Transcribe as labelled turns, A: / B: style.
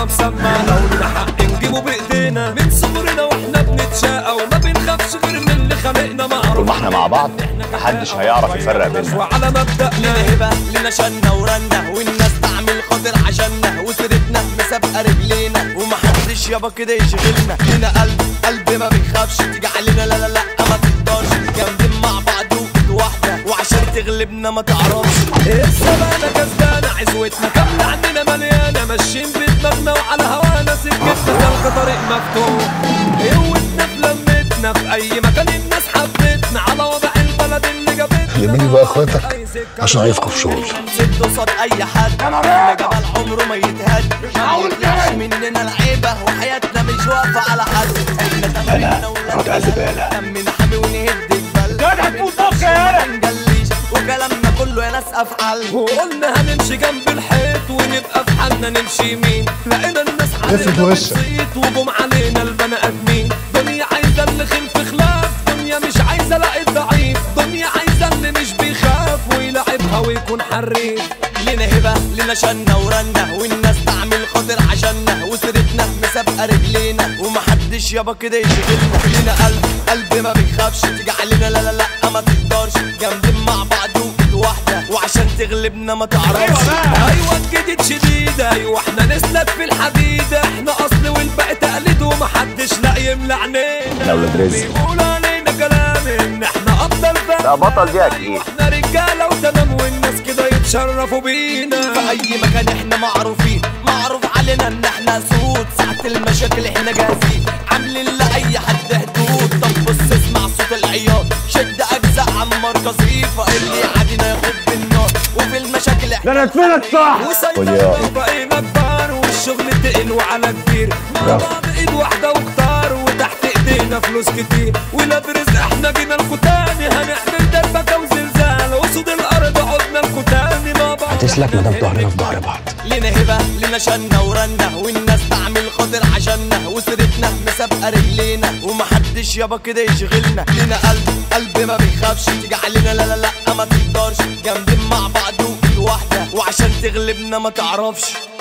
A: مسمى لو لنا حق نجيبه بايدينا من صغرنا واحنا بنتشاقى وما بنخافش غير من اللي خلقنا معروف
B: طول ما احنا مع بعض محدش هيعرف يفرق بيننا
A: وعلى مبدأنا
C: لنا هبة لنا شنة ورنة والناس تعمل خاطر عشاننا وسيرتنا مسابقة رجلينا ومحدش يابا كده يشغلنا لنا قلب قلب ما بيخافش تيجي علينا لا لا لا ما تقدرش جامدين مع بعض وقت واحدة وعشان تغلبنا ما تعرفش
A: السبانة كسبانة عزوتنا كاملة عندنا مليانة ماشيين بدماغنا وعلى هوانا سكتنا تلقى طريق مفتوح قوتنا في لمتنا في أي مكان الناس حبتنا على وضع البلد اللي جابتنا
D: لمني بقى اخواتك عشان عايزكم في شغل
C: نسد قصاد اي حد احنا جبل عمره ما يتهد ما بيطلعش مننا العيبة وحياتنا مش واقفة على حد احنا
B: أنا رجع زبالة.
C: دمنا حامي ونهد جبال جدع تفوت ما نجليش وكلامنا كله يا ناس افعال
A: وقلنا هنمشي جنب الحيط ونبقى في حالنا نمشي يمين لقينا الناس
D: افرد
A: علينا
D: وشك.
A: بتصيت وجم علينا البني ادمين دنيا عايزه اللي خلف خلاف دنيا مش عايزه لا الضعيف دنيا عايزه اللي مش بيخاف ويلعبها ويكون حريف
C: لنا هبة لنا شنة ورنة والناس تعمل خاطر عشاننا وسيرتنا مسابقة رجلينا ومحدش يابا كده يشغلنا لنا قلب قلب ما بيخافش تيجي علينا لا لا لا ما تقدرش جامدين مع بعض وقت واحدة وعشان تغلبنا ما تعرفش
A: ايوه الجديد شديد ايوه احنا نسلك في الحديد احنا اصل والباقي تقليد ومحدش لا يملى عينينا
B: احنا ولاد رزق.
A: بيقولوا علينا كلام ان احنا افضل فهم
B: لا بطل دي اكيد
A: احنا رجاله وتمام والناس كده يتشرفوا بينا
C: في اي مكان احنا معروفين معروف علينا ان احنا سود ساعة المشاكل احنا جاهزين عاملين لاي حد حدود طب بص اسمع صوت العياط شد اجزاء عمار قصيفة اللي يعادينا ياخد بالنار وفي المشاكل احنا
E: ده انا اتفلت صح
B: خد يا
A: وبقينا كبار والشغل تقل وعلى كبير مع بعض ايد واحده وكتار وتحت ايدينا فلوس كتير ولا برزق احنا جينا الكتاني هنعمل دربكه وزلزال وصود الارض عدنا الكتاني مع بعض
D: هتسلك مدام ظهرنا في ظهر بعض
C: لنا هبة لنا شنة ورنة والناس تعمل خاطر عشاننا وسيرتنا مسابقة رجلينا ومحدش يابا كده يشغلنا لنا قلب قلب ما بيخافش تيجي علينا لا لا لا ما تقدرش جامدين مع بعض وقت واحدة وعشان تغلبنا ما تعرفش